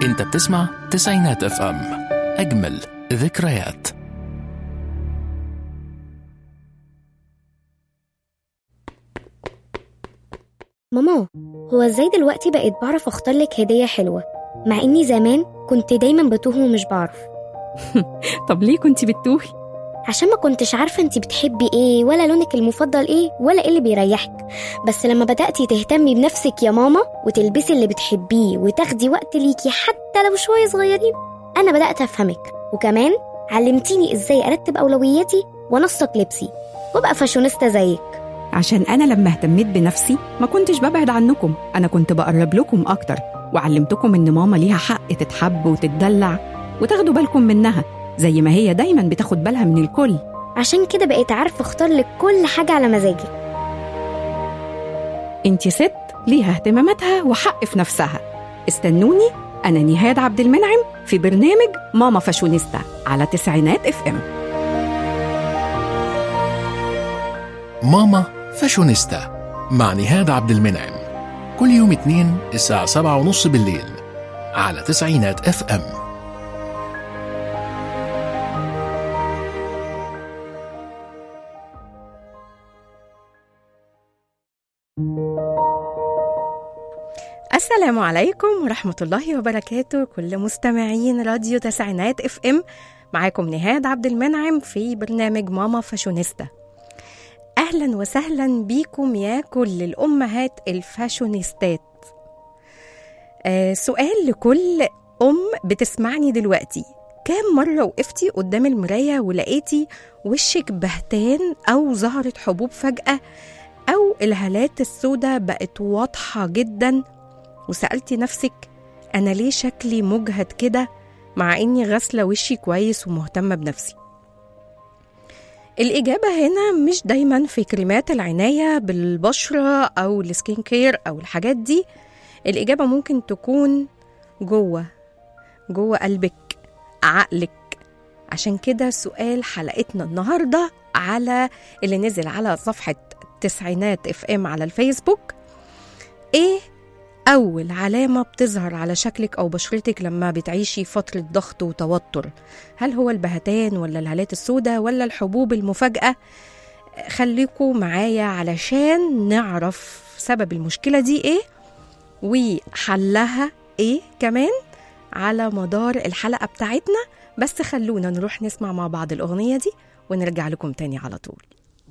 انت بتسمع تسعينات اف ام اجمل ذكريات ماما هو ازاي دلوقتي بقيت بعرف اختار لك هدية حلوة مع اني زمان كنت دايما بتوه ومش بعرف طب ليه كنت بتتوهي؟ عشان ما كنتش عارفة انتي بتحبي ايه ولا لونك المفضل ايه ولا ايه اللي بيريحك بس لما بدأتي تهتمي بنفسك يا ماما وتلبسي اللي بتحبيه وتاخدي وقت ليكي حتى لو شوية صغيرين انا بدأت افهمك وكمان علمتيني ازاي ارتب اولوياتي وانسق لبسي وابقى فاشونيستا زيك عشان أنا لما اهتميت بنفسي ما كنتش ببعد عنكم أنا كنت بقرب لكم أكتر وعلمتكم إن ماما ليها حق تتحب وتتدلع وتاخدوا بالكم منها زي ما هي دايما بتاخد بالها من الكل عشان كده بقيت عارفة اختار لك كل حاجة على مزاجي انت ست ليها اهتماماتها وحق في نفسها استنوني أنا نهاد عبد المنعم في برنامج ماما فاشونيستا على تسعينات اف ام ماما فاشونيستا مع نهاد عبد المنعم كل يوم اثنين الساعة سبعة ونص بالليل على تسعينات اف ام السلام عليكم ورحمة الله وبركاته كل مستمعين راديو تسعينات اف ام معاكم نهاد عبد المنعم في برنامج ماما فاشونيستا أهلا وسهلا بيكم يا كل الأمهات الفاشونيستات آه سؤال لكل أم بتسمعني دلوقتي كام مرة وقفتي قدام المراية ولقيتي وشك بهتان أو ظهرت حبوب فجأة أو الهالات السوداء بقت واضحة جدا وسألتي نفسك أنا ليه شكلي مجهد كده مع إني غاسلة وشي كويس ومهتمة بنفسي الإجابة هنا مش دايما في كريمات العناية بالبشرة أو السكين كير أو الحاجات دي الإجابة ممكن تكون جوه جوه قلبك عقلك عشان كده سؤال حلقتنا النهاردة على اللي نزل على صفحة تسعينات اف ام على الفيسبوك ايه أول علامة بتظهر على شكلك أو بشرتك لما بتعيشي فترة ضغط وتوتر هل هو البهتان ولا الهالات السوداء ولا الحبوب المفاجئة خليكوا معايا علشان نعرف سبب المشكلة دي ايه وحلها ايه كمان على مدار الحلقة بتاعتنا بس خلونا نروح نسمع مع بعض الأغنية دي ونرجع لكم تاني على طول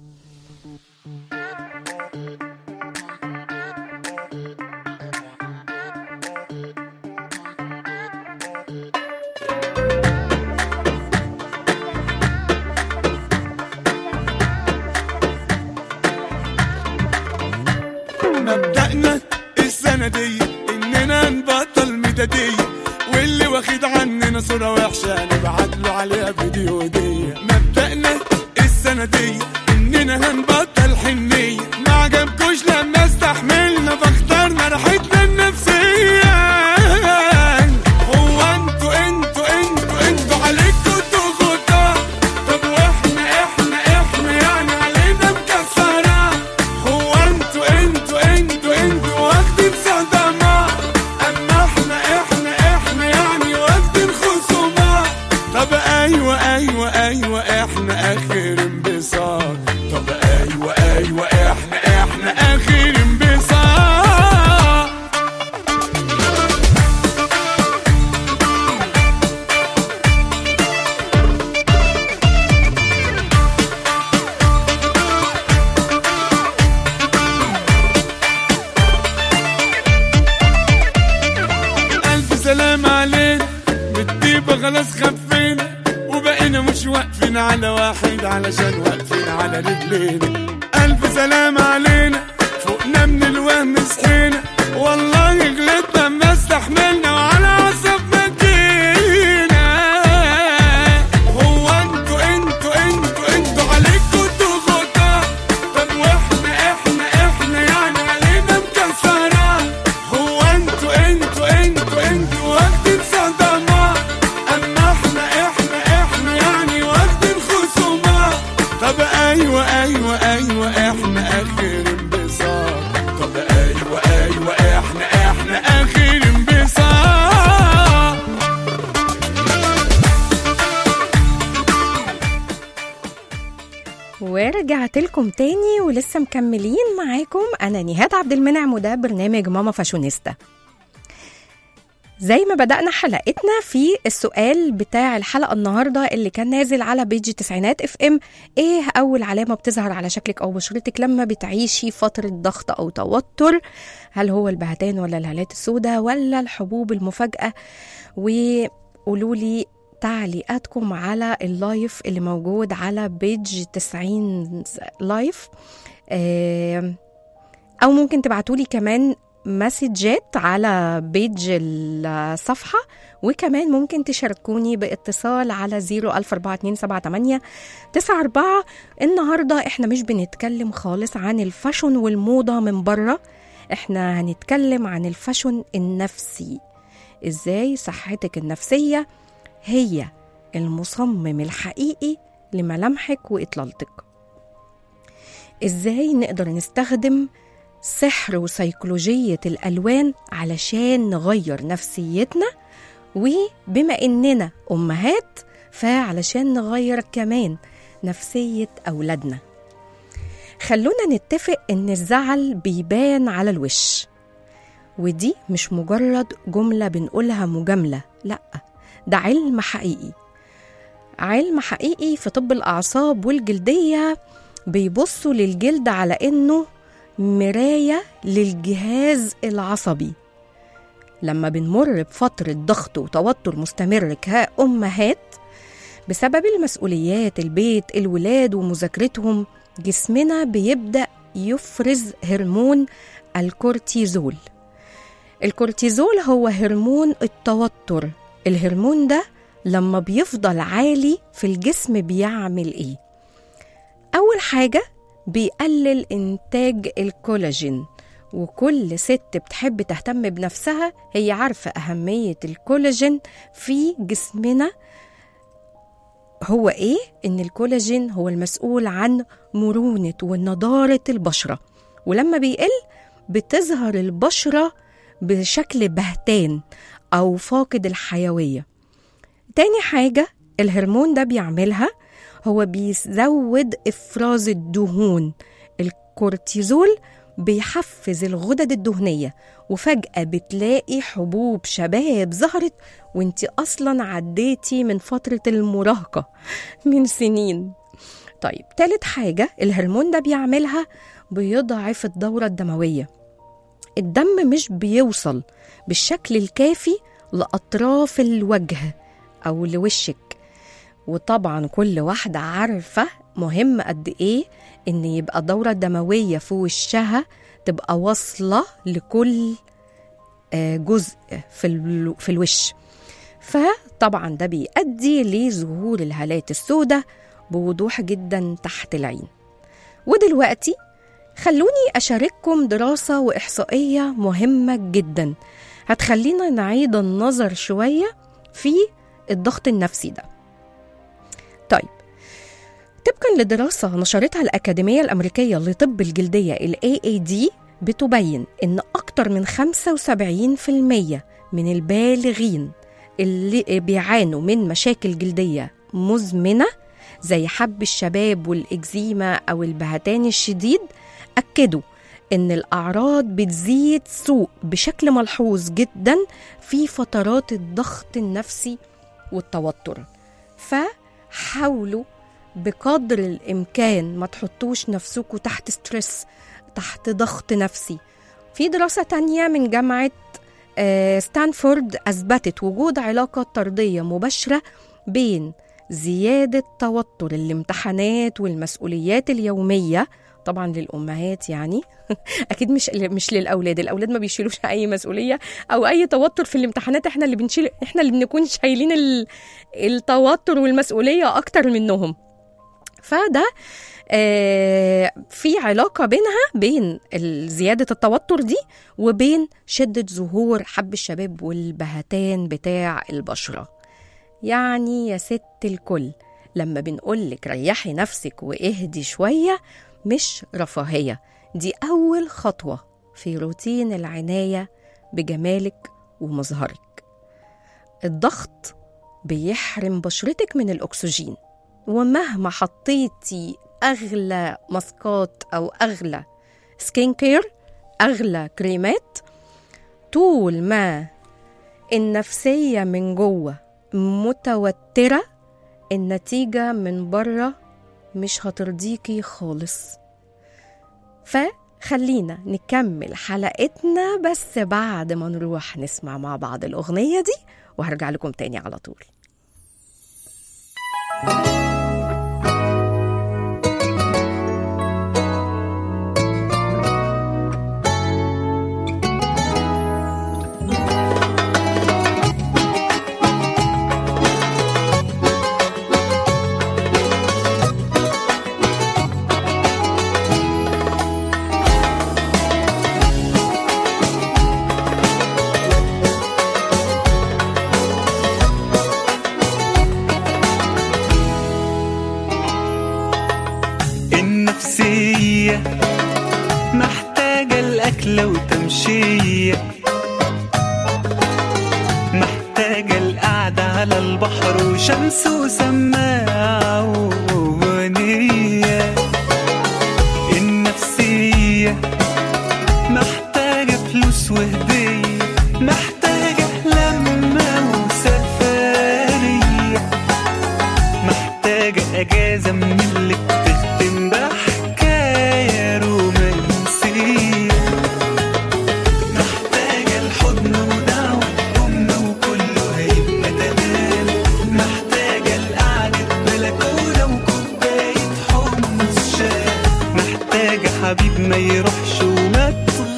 مبدأنا السنة دي إننا نبطل ميدادية واللي واخد عننا صورة وحشة نبعت له عليها فيديو دي مبدأنا السنة دي إننا هنبطل حنية ما عجبكوش لما استحملنا فاخترنا راحتنا النفسية هو انتوا انتوا انتوا انتوا عليكوا ضغوطات طب واحنا احنا احنا يعني علينا مكسرات هو انتوا انتوا انتوا انتوا واخدين صدمات اما احنا احنا احنا يعني واخدين خصومات طب ايوه ايوه ايوه احنا اخر انبساط طب ايوه ايوه احنا احنا اخر انبساط ألف سلام علينا بالطيبة خلاص خفينا وبقينا مش واقفين على واحد علشان واقفين على رجلينا ألف سلام علينا فوقنا من الوهم صحينا والله غلطنا ما استحملنا وعلى عصبنا جينا هو انتوا انتوا انتوا انتوا عليكوا ضغوطات طب واحنا احنا احنا يعني علينا مكسرات هو انتوا انتوا انتوا انتوا واخدين صدمات اما احنا احنا احنا يعني واخدين خصومات طب ايوه ايوه ايوه احنا اخر انبساط طب ايوه ايوه احنا احنا اخر انبساط ورجعت لكم تاني ولسه مكملين معاكم انا نهاد عبد المنعم وده برنامج ماما فاشونيستا زي ما بدأنا حلقتنا في السؤال بتاع الحلقة النهاردة اللي كان نازل على بيج تسعينات اف ام ايه أول علامة بتظهر علي شكلك أو بشرتك لما بتعيشي فترة ضغط أو توتر هل هو البهتان ولا الهالات السوداء ولا الحبوب المفاجئة وقولوا لي تعليقاتكم على اللايف اللي موجود على بيج 90 لايف آه، او ممكن تبعتولي كمان مسجات على بيج الصفحة وكمان ممكن تشاركوني باتصال على 0142788 94 النهاردة احنا مش بنتكلم خالص عن الفاشون والموضة من بره احنا هنتكلم عن الفاشون النفسي ازاي صحتك النفسية هي المصمم الحقيقي لملامحك وإطلالتك ازاي نقدر نستخدم سحر وسيكولوجية الألوان علشان نغير نفسيتنا وبما إننا أمهات فعلشان نغير كمان نفسية أولادنا خلونا نتفق إن الزعل بيبان على الوش ودي مش مجرد جملة بنقولها مجاملة لأ ده علم حقيقي علم حقيقي في طب الأعصاب والجلدية بيبصوا للجلد على إنه مراية للجهاز العصبي لما بنمر بفترة ضغط وتوتر مستمر كأمهات بسبب المسؤوليات البيت الولاد ومذاكرتهم جسمنا بيبدأ يفرز هرمون الكورتيزول الكورتيزول هو هرمون التوتر الهرمون ده لما بيفضل عالي في الجسم بيعمل ايه اول حاجه بيقلل انتاج الكولاجين وكل ست بتحب تهتم بنفسها هي عارفه اهميه الكولاجين في جسمنا هو ايه ان الكولاجين هو المسؤول عن مرونه ونضاره البشره ولما بيقل بتظهر البشره بشكل بهتان او فاقد الحيويه تاني حاجه الهرمون ده بيعملها هو بيزود افراز الدهون الكورتيزول بيحفز الغدد الدهنيه وفجاه بتلاقي حبوب شباب ظهرت وانت اصلا عديتي من فتره المراهقه من سنين طيب تالت حاجه الهرمون ده بيعملها بيضعف الدوره الدمويه الدم مش بيوصل بالشكل الكافي لأطراف الوجه أو لوشك وطبعا كل واحدة عارفة مهم قد إيه إن يبقى الدورة الدموية في وشها تبقى واصلة لكل آه، جزء في, ال- في الوش فطبعا ده بيؤدي لظهور الهالات السوداء بوضوح جدا تحت العين ودلوقتي خلوني أشارككم دراسة وإحصائية مهمة جدا هتخلينا نعيد النظر شوية في الضغط النفسي ده طيب طبقا لدراسة نشرتها الأكاديمية الأمريكية لطب الجلدية ال AAD بتبين إن أكتر من 75% من البالغين اللي بيعانوا من مشاكل جلدية مزمنة زي حب الشباب والإكزيما أو البهتان الشديد أكدوا إن الأعراض بتزيد سوء بشكل ملحوظ جدا في فترات الضغط النفسي والتوتر فحاولوا بقدر الإمكان ما تحطوش نفسكم تحت ستريس تحت ضغط نفسي في دراسة تانية من جامعة آه، ستانفورد أثبتت وجود علاقة طردية مباشرة بين زيادة توتر الامتحانات والمسؤوليات اليومية طبعا للأمهات يعني أكيد مش مش للأولاد الأولاد ما بيشيلوش أي مسؤولية أو أي توتر في الامتحانات إحنا اللي بنشيل إحنا اللي بنكون شايلين ال... التوتر والمسؤولية أكتر منهم فده آه، في علاقة بينها بين ال- زيادة التوتر دي وبين شدة ظهور حب الشباب والبهتان بتاع البشرة يعني يا ست الكل لما بنقولك ريحي نفسك واهدي شوية مش رفاهية دي أول خطوة في روتين العناية بجمالك ومظهرك الضغط بيحرم بشرتك من الأكسجين ومهما حطيتي اغلى ماسكات او اغلى سكين كير اغلى كريمات طول ما النفسيه من جوه متوتره النتيجه من بره مش هترضيكي خالص فخلينا نكمل حلقتنا بس بعد ما نروح نسمع مع بعض الأغنية دي وهرجع لكم تاني على طول النفسية محتاجة الأكلة وتمشية محتاجة القعدة على البحر وشمس وسماعة وأغنية النفسية محتاجة فلوس وهدية محتاجة لمة وسفرية محتاجة أجازة من اللي بتختم بحكاية رومانسية محتاجة الحضن ودعوة أم وكله هيبقى تمام محتاجة القعدة بلكونة وكوباية حمص شاي محتاجة حبيب ما يروحش وما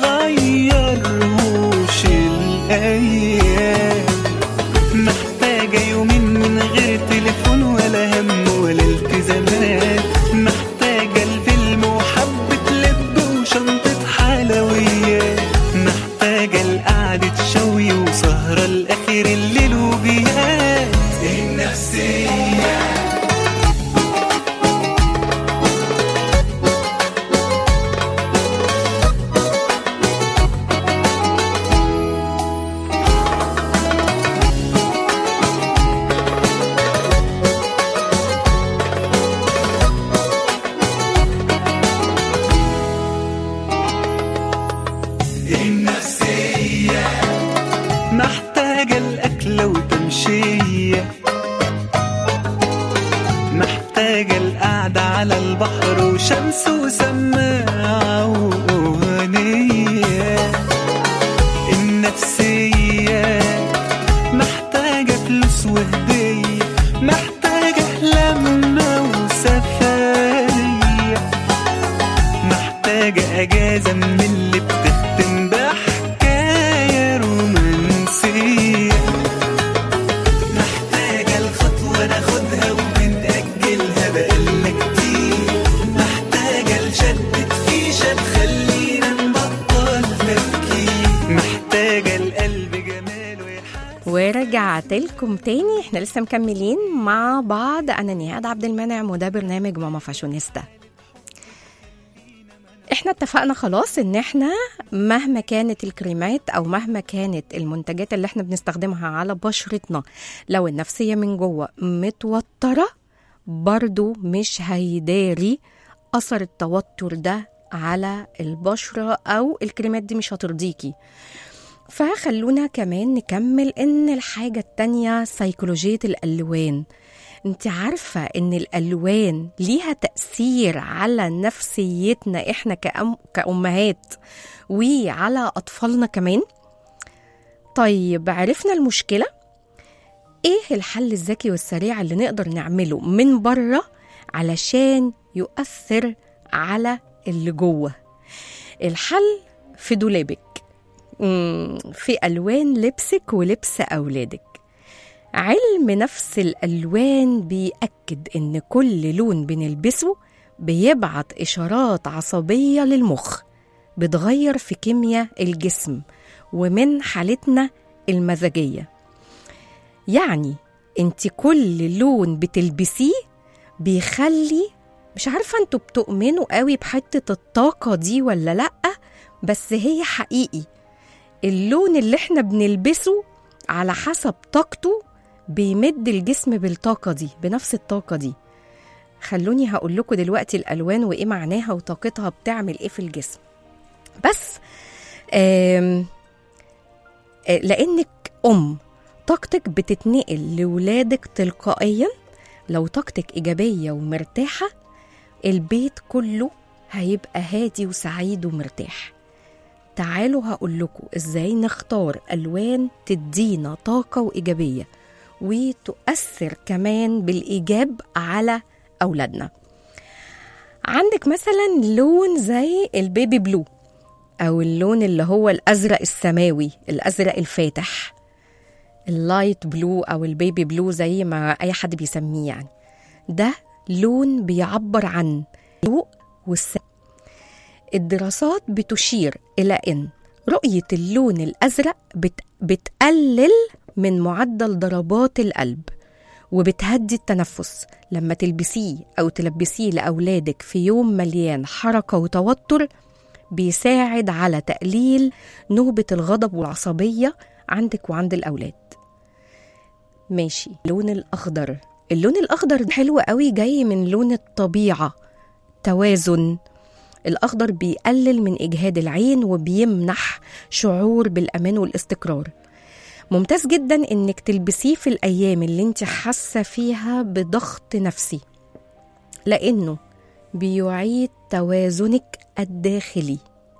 تغيرهوش الأيام محتاجة يومين من غير تليفون ولا هم ولا التزامات محتاجة الفيلم وحبة لب وشنطة حلويات محتاجة القعدة شوي وسهرة لآخر الليل وبيات النفسية النفسية محتاجة الأكلة وتمشية محتاجة القعدة على البحر وشمس وسماعة وأغنية النفسية محتاجة فلوس وهدية محتاجة لمة وسفرية محتاجة أجازة من اللي بتختم بحكاية رومانسية محتاجة الخطوة ناخدها وبنأجلها بقالنا كتير محتاجة لشدة فيشة تخلينا نبطل تفكير محتاجة القلب جماله يحس ورجعت لكم تاني احنا لسه مكملين مع بعض انا نهاد عبد المنعم وده برنامج ماما فاشونيستا احنا اتفقنا خلاص ان احنا مهما كانت الكريمات او مهما كانت المنتجات اللي احنا بنستخدمها على بشرتنا لو النفسية من جوه متوترة برضو مش هيداري اثر التوتر ده على البشرة او الكريمات دي مش هترضيكي فخلونا كمان نكمل ان الحاجة التانية سيكولوجية الالوان انت عارفة ان الالوان ليها تأثير على نفسيتنا احنا كأم كأمهات وعلى اطفالنا كمان طيب عرفنا المشكلة ايه الحل الذكي والسريع اللي نقدر نعمله من بره علشان يؤثر على اللي جوه الحل في دولابك مم، في ألوان لبسك ولبس أولادك علم نفس الألوان بيأكد إن كل لون بنلبسه بيبعت إشارات عصبية للمخ بتغير في كيمياء الجسم ومن حالتنا المزاجية يعني انت كل لون بتلبسيه بيخلي مش عارفة انتوا بتؤمنوا قوي بحتة الطاقة دي ولا لأ بس هي حقيقي اللون اللي احنا بنلبسه على حسب طاقته بيمد الجسم بالطاقة دي بنفس الطاقة دي خلوني هقول لكم دلوقتي الالوان وايه معناها وطاقتها بتعمل ايه في الجسم بس آم، آه، لانك ام طاقتك بتتنقل لولادك تلقائيا لو طاقتك ايجابيه ومرتاحه البيت كله هيبقى هادي وسعيد ومرتاح تعالوا هقول لكم ازاي نختار الوان تدينا طاقه وايجابيه وتؤثر كمان بالايجاب على اولادنا عندك مثلا لون زي البيبي بلو او اللون اللي هو الازرق السماوي الازرق الفاتح اللايت بلو او البيبي بلو زي ما اي حد بيسميه يعني ده لون بيعبر عن الضوء والسماء الدراسات بتشير الى ان رؤيه اللون الازرق بت بتقلل من معدل ضربات القلب وبتهدي التنفس لما تلبسيه او تلبسيه لاولادك في يوم مليان حركه وتوتر بيساعد على تقليل نوبه الغضب والعصبيه عندك وعند الاولاد ماشي اللون الاخضر اللون الاخضر حلو قوي جاي من لون الطبيعه توازن الاخضر بيقلل من اجهاد العين وبيمنح شعور بالامان والاستقرار ممتاز جدا انك تلبسيه في الايام اللي انت حاسه فيها بضغط نفسي لانه بيعيد توازنك الداخلي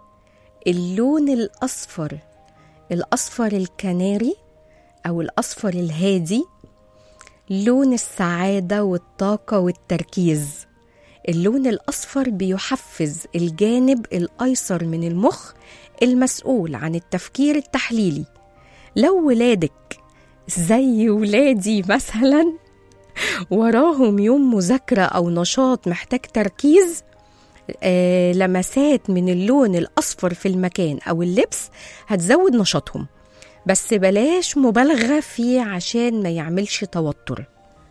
اللون الاصفر الاصفر الكناري او الاصفر الهادي لون السعاده والطاقه والتركيز اللون الاصفر بيحفز الجانب الايسر من المخ المسؤول عن التفكير التحليلي لو ولادك زي ولادي مثلا وراهم يوم مذاكرة أو نشاط محتاج تركيز آه لمسات من اللون الأصفر في المكان أو اللبس هتزود نشاطهم بس بلاش مبالغة فيه عشان ما يعملش توتر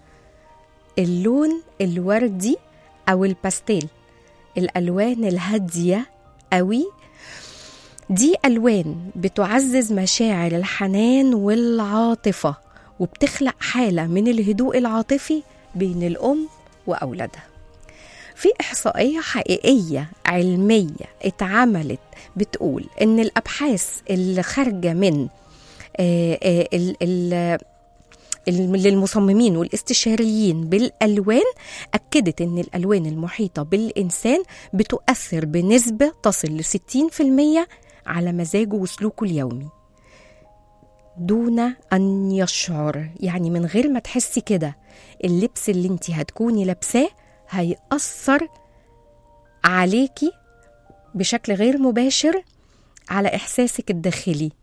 اللون الوردي أو الباستيل الألوان الهادية قوي دي ألوان بتعزز مشاعر الحنان والعاطفة وبتخلق حالة من الهدوء العاطفي بين الأم وأولادها في إحصائية حقيقية علمية اتعملت بتقول إن الأبحاث اللي خارجة من آه، آه، ال- ال- الم- للمصممين والاستشاريين بالالوان اكدت ان الالوان المحيطه بالانسان بتؤثر بنسبه تصل ل 60% على مزاجه وسلوكه اليومي دون ان يشعر يعني من غير ما تحسي كده اللبس اللي انت هتكوني لابساه هيأثر عليكي بشكل غير مباشر على احساسك الداخلي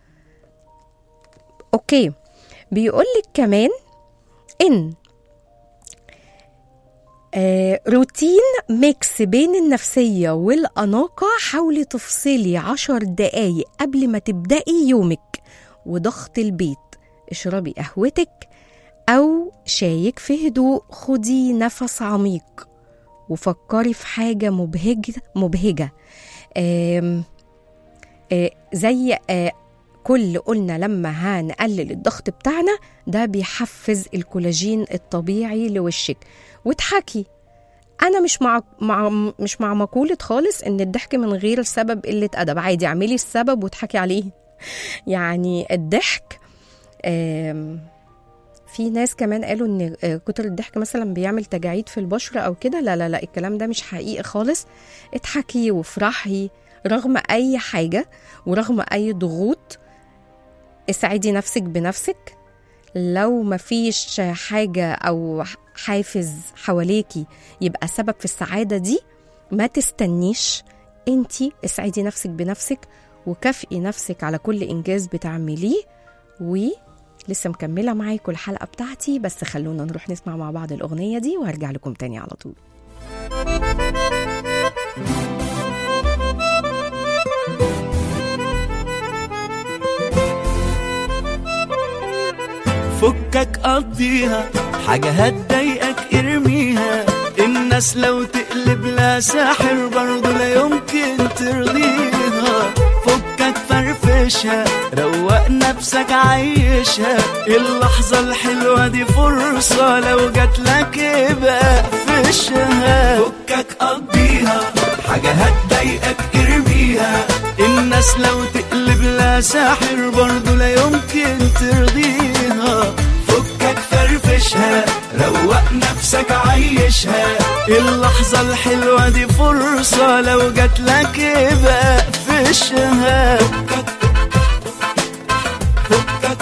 اوكي بيقولك كمان ان آه روتين ميكس بين النفسية والأناقة حاولي تفصلي عشر دقايق قبل ما تبدأي يومك وضغط البيت اشربي قهوتك أو شايك في هدوء خدي نفس عميق وفكري في حاجة مبهجة مبهجة آم آه زي آه كل قلنا لما هنقلل الضغط بتاعنا ده بيحفز الكولاجين الطبيعي لوشك واضحكي انا مش مع, مع مش مع مقوله خالص ان الضحك من غير سبب قله ادب عادي اعملي السبب واضحكي عليه يعني الضحك آم، في ناس كمان قالوا ان آه، كتر الضحك مثلا بيعمل تجاعيد في البشره او كده لا لا لا الكلام ده مش حقيقي خالص اضحكي وافرحي رغم اي حاجه ورغم اي ضغوط اسعدي نفسك بنفسك لو مفيش حاجة أو حافز حواليكي يبقى سبب في السعادة دي ما تستنيش انتي اسعدي نفسك بنفسك وكافئي نفسك على كل إنجاز بتعمليه ولسه مكملة معاكم الحلقة بتاعتي بس خلونا نروح نسمع مع بعض الأغنية دي وهرجع لكم تاني على طول فكك قضيها حاجة هتضايقك ارميها الناس لو تقلب لا ساحر برضه لا يمكن ترضيها فكك فرفش فرفشها روق نفسك عيشها اللحظة الحلوة دي فرصة لو جاتلك يبقى فشها فكك قضيها حاجة هتضايقك ارميها الناس لو تقلب لا ساحر برضو لا يمكن ترضيها فكك فرفشها روق نفسك عيشها اللحظة الحلوة دي فرصة لو جاتلك يبقى فشها فكك فكك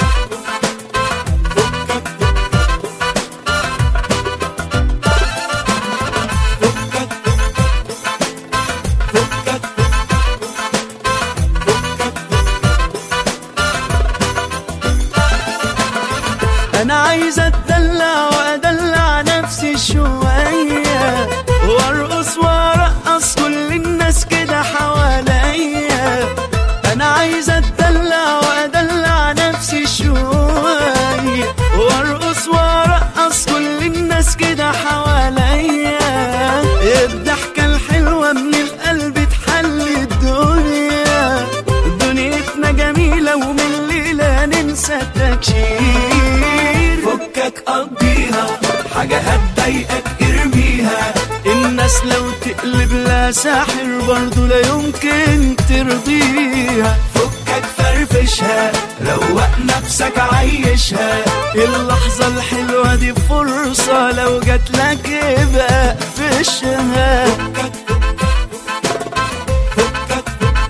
انا عايز اتدلع وادلع نفسي شويه وارقص وارقص كل الناس كده حواليا انا عايز اتدلع وادلع نفسي شويه وارقص وارقص كل الناس كده حواليا الضحكه الحلوه من القلب تحل الدنيا دنيتنا جميله ومن ليله ننسى التكشير فكك قضيها حاجة هتضايقك ارميها الناس لو تقلب لا ساحر برضو لا يمكن ترضيها فكك فرفشها روق نفسك عيشها اللحظة الحلوة دي فرصة لو جاتلك يبقى فشها فكك فكك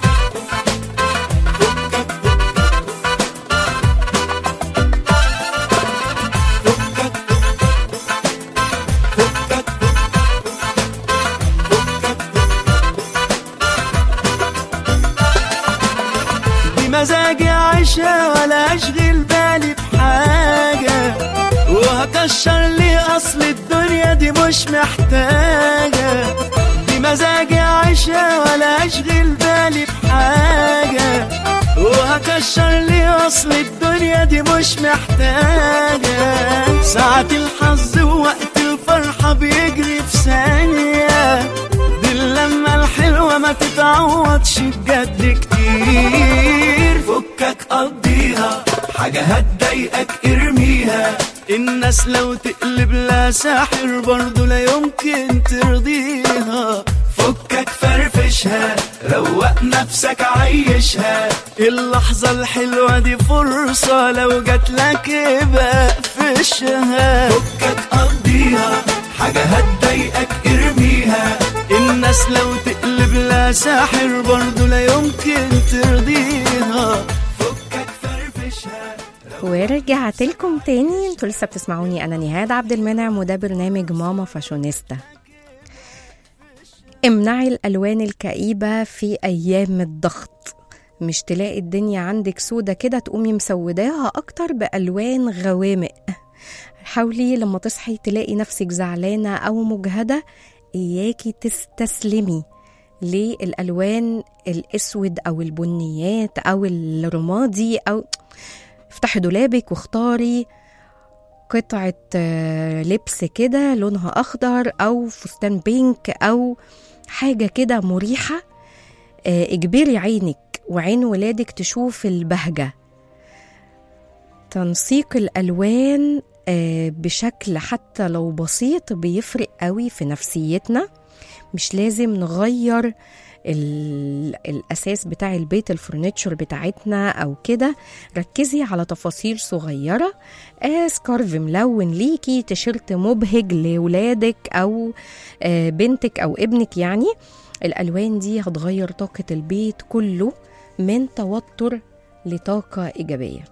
بمزاجي عيشها ولا اشغل بالي بحاجة وهكشر لي اصل الدنيا دي مش محتاجة بمزاجي عيشها ولا اشغل بالي بحاجة وهكشر لي اصل الدنيا دي مش محتاجة ساعة الحظ ووقت الفرحة بيجري في ثانية دي اللمة الحلوة ما تتعوضش بجد كتير فكك قضيها حاجة هتضايقك ارميها الناس لو تقلب لا ساحر برضو لا يمكن ترضيها فكك فرفشها روق نفسك عيشها اللحظة الحلوة دي فرصة لو جاتلك يبقى فشها فكك قضيها حاجة هتضايقك ارميها الناس لو تقلب لا ساحر برضو لا يمكن ترضيها فكك فرفشها ورجعت لكم تاني انتوا لسه بتسمعوني انا نهاد عبد المنعم وده برنامج ماما فاشونيستا امنعي الالوان الكئيبه في ايام الضغط مش تلاقي الدنيا عندك سودة كده تقومي مسوداها اكتر بالوان غوامق حاولي لما تصحي تلاقي نفسك زعلانه او مجهده اياكي تستسلمي للالوان الاسود او البنيات او الرمادي او افتحي دولابك واختاري قطعة آه، لبس كده لونها أخضر أو فستان بينك أو حاجة كده مريحة آه، اجبري عينك وعين ولادك تشوف البهجة تنسيق الألوان آه، بشكل حتى لو بسيط بيفرق قوي في نفسيتنا مش لازم نغير ال- الأساس بتاع البيت الفرنتشر بتاعتنا أو كده ركزي على تفاصيل صغيرة آه سكارف ملون ليكي تيشيرت مبهج لولادك أو آه بنتك أو ابنك يعني الألوان دي هتغير طاقة البيت كله من توتر لطاقة إيجابية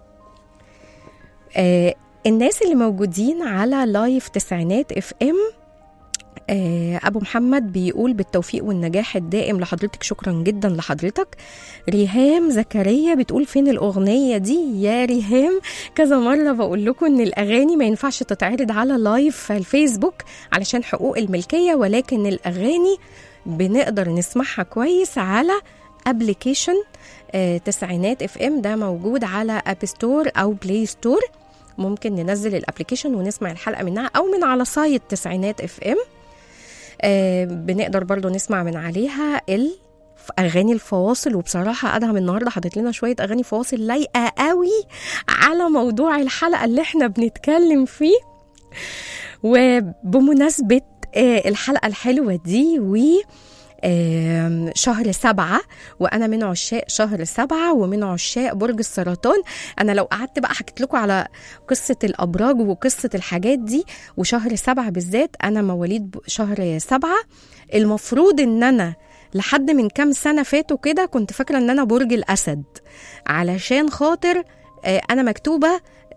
آه الناس اللي موجودين على لايف تسعينات اف ام آه، ابو محمد بيقول بالتوفيق والنجاح الدائم لحضرتك شكرا جدا لحضرتك ريهام زكريا بتقول فين الاغنيه دي يا ريهام كذا مره بقول لكم ان الاغاني ما ينفعش تتعرض على لايف في الفيسبوك علشان حقوق الملكيه ولكن الاغاني بنقدر نسمعها كويس على ابلكيشن تسعينات اف ام ده موجود على اب ستور او بلاي ستور ممكن ننزل الابلكيشن ونسمع الحلقه منها او من على سايت تسعينات اف ام آه بنقدر برضو نسمع من عليها في اغاني الفواصل وبصراحه ادهم النهارده حاطط لنا شويه اغاني فواصل لايقه قوي على موضوع الحلقه اللي احنا بنتكلم فيه وبمناسبه آه، الحلقه الحلوه دي و آم، شهر سبعة وأنا من عشاق شهر سبعة ومن عشاق برج السرطان أنا لو قعدت بقى حكيت لكم على قصة الأبراج وقصة الحاجات دي وشهر سبعة بالذات أنا مواليد ب- شهر سبعة المفروض إن أنا لحد من كام سنة فاتوا كده كنت فاكرة إن أنا برج الأسد علشان خاطر آه، أنا مكتوبة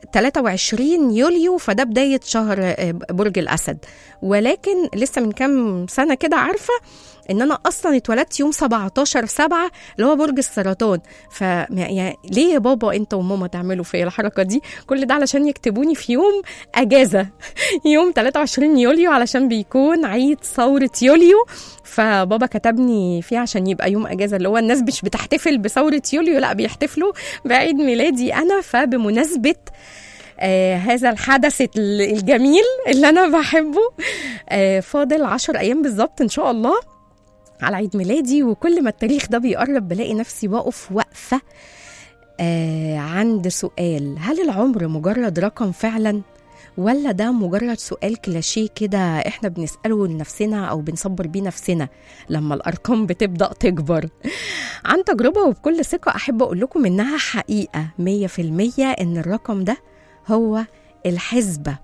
23 يوليو فده بداية شهر آه، برج الأسد ولكن لسه من كام سنة كده عارفة ان انا اصلا اتولدت يوم 17 7 اللي هو برج السرطان ف يعني ليه يا بابا انت وماما تعملوا فيا الحركه دي كل ده علشان يكتبوني في يوم اجازه يوم 23 يوليو علشان بيكون عيد ثوره يوليو فبابا كتبني فيه عشان يبقى يوم اجازه اللي هو الناس مش بتحتفل بثوره يوليو لا بيحتفلوا بعيد ميلادي انا فبمناسبه آه هذا الحدث ال- الجميل اللي انا بحبه آه فاضل عشر ايام بالظبط ان شاء الله على عيد ميلادي وكل ما التاريخ ده بيقرب بلاقي نفسي بقف وقفة آه عند سؤال هل العمر مجرد رقم فعلا ولا ده مجرد سؤال كلاشيه كده احنا بنسأله لنفسنا او بنصبر بيه نفسنا لما الارقام بتبدأ تكبر عن تجربة وبكل ثقة احب اقول لكم انها حقيقة مية في المية ان الرقم ده هو الحسبة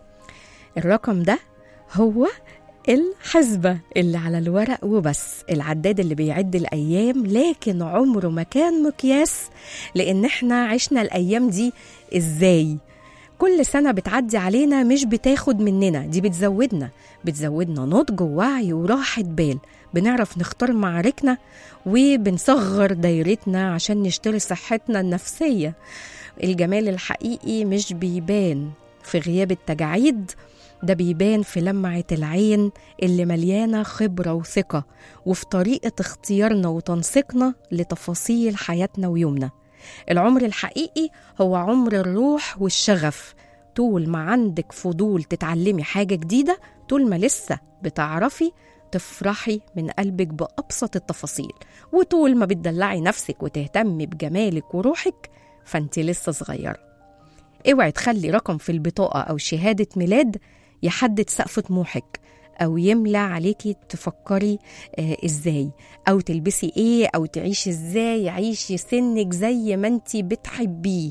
الرقم ده هو الحسبة اللي على الورق وبس العداد اللي بيعد الأيام لكن عمره ما كان مقياس لأن احنا عشنا الأيام دي إزاي كل سنة بتعدي علينا مش بتاخد مننا دي بتزودنا بتزودنا نضج ووعي وراحة بال بنعرف نختار معاركنا وبنصغر دايرتنا عشان نشتري صحتنا النفسية الجمال الحقيقي مش بيبان في غياب التجاعيد ده بيبان في لمعة العين اللي مليانة خبرة وثقة وفي طريقة اختيارنا وتنسيقنا لتفاصيل حياتنا ويومنا العمر الحقيقي هو عمر الروح والشغف طول ما عندك فضول تتعلمي حاجة جديدة طول ما لسه بتعرفي تفرحي من قلبك بأبسط التفاصيل وطول ما بتدلعي نفسك وتهتمي بجمالك وروحك فانت لسه صغيرة اوعي تخلي رقم في البطاقة أو شهادة ميلاد يحدد سقف طموحك أو يملى عليكي تفكري آه إزاي أو تلبسي إيه أو تعيشي إزاي عيشي سنك زي ما أنتي بتحبيه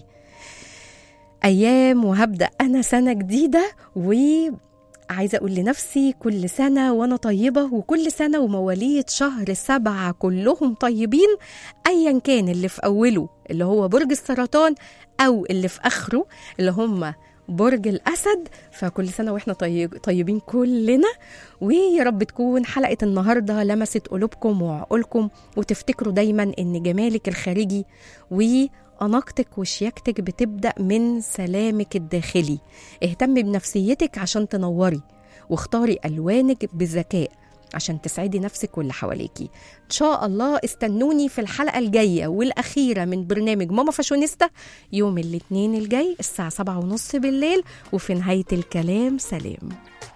أيام وهبدأ أنا سنة جديدة و عايزة أقول لنفسي كل سنة وأنا طيبة وكل سنة ومواليد شهر سبعة كلهم طيبين أيا كان اللي في أوله اللي هو برج السرطان أو اللي في آخره اللي هم برج الأسد فكل سنة وإحنا طيب طيبين كلنا ويا رب تكون حلقة النهاردة لمست قلوبكم وعقولكم وتفتكروا دايما إن جمالك الخارجي وأناقتك وشياكتك بتبدأ من سلامك الداخلي اهتمي بنفسيتك عشان تنوري واختاري ألوانك بذكاء عشان تسعدي نفسك واللي حواليكي ان شاء الله استنوني في الحلقه الجايه والاخيره من برنامج ماما فاشونيستا يوم الاثنين الجاي الساعه سبعة ونص بالليل وفي نهايه الكلام سلام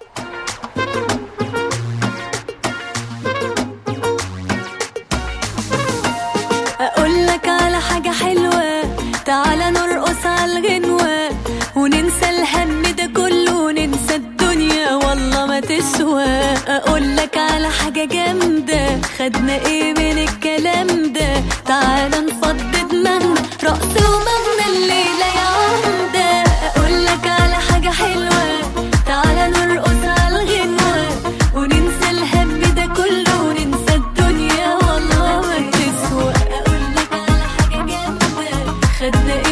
اقول لك على حاجة حلوة تعالى نرقص على الغنوة وننسى الهم ده كله وننسى الدنيا والله ما تسوى اقول لك على حاجة جامدة خدنا ايه من الكلام ده تعالى نفضي دماغنا رقص ومغنى الليلة يا عمدة اقول لك على حاجة حلوة تعالى نرقص على الغنوة وننسى الهم ده كله وننسى الدنيا والله ما تسوى اقول لك على حاجة جامدة خدنا